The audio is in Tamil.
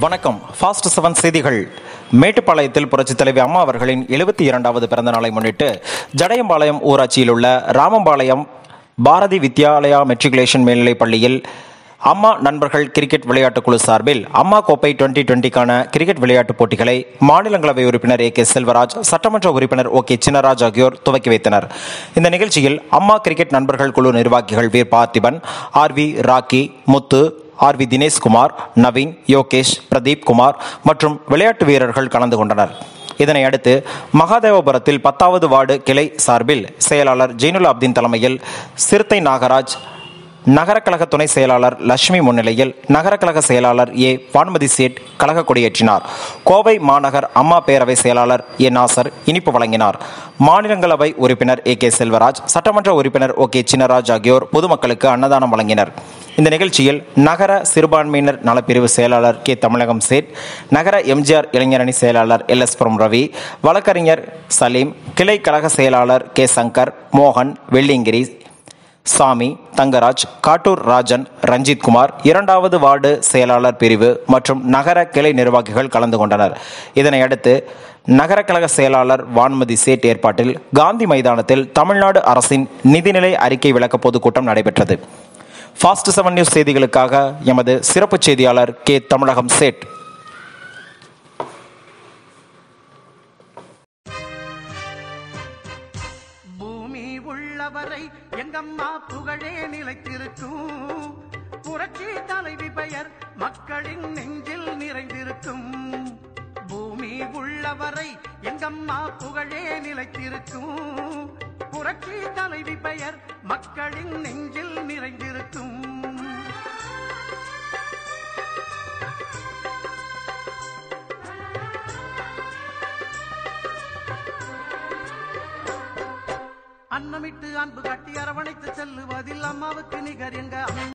வணக்கம் ஃபாஸ்ட் செவன் செய்திகள் மேட்டுப்பாளையத்தில் புரட்சித் தலைவி அம்மா அவர்களின் எழுபத்தி இரண்டாவது பிறந்த நாளை முன்னிட்டு ஜடையம்பாளையம் ஊராட்சியில் உள்ள ராமம்பாளையம் பாரதி வித்யாலயா மெட்ரிகுலேஷன் மேல்நிலைப் பள்ளியில் அம்மா நண்பர்கள் கிரிக்கெட் விளையாட்டுக் குழு சார்பில் அம்மா கோப்பை டுவெண்டி டுவெண்டிக்கான கிரிக்கெட் விளையாட்டுப் போட்டிகளை மாநிலங்களவை உறுப்பினர் ஏ கே செல்வராஜ் சட்டமன்ற உறுப்பினர் ஓ கே சின்னராஜ் ஆகியோர் துவக்கி வைத்தனர் இந்த நிகழ்ச்சியில் அம்மா கிரிக்கெட் நண்பர்கள் குழு நிர்வாகிகள் Veer Parthiban R V Rocky Muthu R V Dineshkumar Naveen Yogesh Pradeep Kumar மற்றும் விளையாட்டு வீரர்கள் கலந்து கொண்டனர் இதனை அடுத்து மகாதேவபுரத்தில் பத்தாவது வார்டு கிளை சார்பில் செயலாளர் ஜெயினுல் அப்தீன் தலைமையில் சிறுத்தை நாகராஜ் நகர கழக துணை செயலாளர் லட்சுமி முன்னிலையில் நகர கழக செயலாளர் ஏ வான்மதி சேட் கழக கொடியேற்றினார் கோவை மாநகர் அம்மா பேரவை செயலாளர் ஏ நாசர் இனிப்பு வழங்கினார் மாநிலங்களவை உறுப்பினர் ஏ கே செல்வராஜ் சட்டமன்ற உறுப்பினர் ஓ கே சின்னராஜ் ஆகியோர் பொதுமக்களுக்கு அன்னதானம் வழங்கினர் இந்த நிகழ்ச்சியில் நகர சிறுபான்மையினர் நலப்பிரிவு செயலாளர் கே தமிழகம் சேட் நகர எம்ஜிஆர் இளைஞரணி செயலாளர் எல் எஸ் புரம் ரவி வழக்கறிஞர் சலீம் கிளை கழக செயலாளர் கே சங்கர் மோகன் வெள்ளிங்கிரி சாமி தங்கராஜ் காட்டூர் ராஜன் ரஞ்சித் குமார் இரண்டாவது வார்டு செயலாளர் பிரிவு மற்றும் நகர கிளை நிர்வாகிகள் கலந்து கொண்டனர் இதனை அடுத்து நகர கழக செயலாளர் வான்மதி சேட் ஏற்பாட்டில் காந்தி மைதானத்தில் தமிழ்நாடு அரசின் நிதிநிலை அறிக்கை விளக்க பொதுக்கூட்டம் நடைபெற்றது ஃபாஸ்ட் செவன் நியூஸ் செய்திகளுக்காக எமது சிறப்பு செய்தியாளர் கே தமிழகம் சேட் பூமி உள்ளவரை எங்கம்மா புகழே நிலைத்திருக்கும் புரட்சி தலைவி பெயர் மக்களின் நெஞ்சில் நிறைந்திருக்கும் பூமி உள்ளவரை எங்கம்மா புகழே நிலைத்திருக்கும் புரட்சி தலைவி பெயர் மக்களின் நெஞ்சில் நிறைந்திருக்கும் அன்னமிட்டு அன்பு காட்டி அரவணைத்து செல்லுவதில் அம்மாவுக்கு நிகர் எங்க அம்மா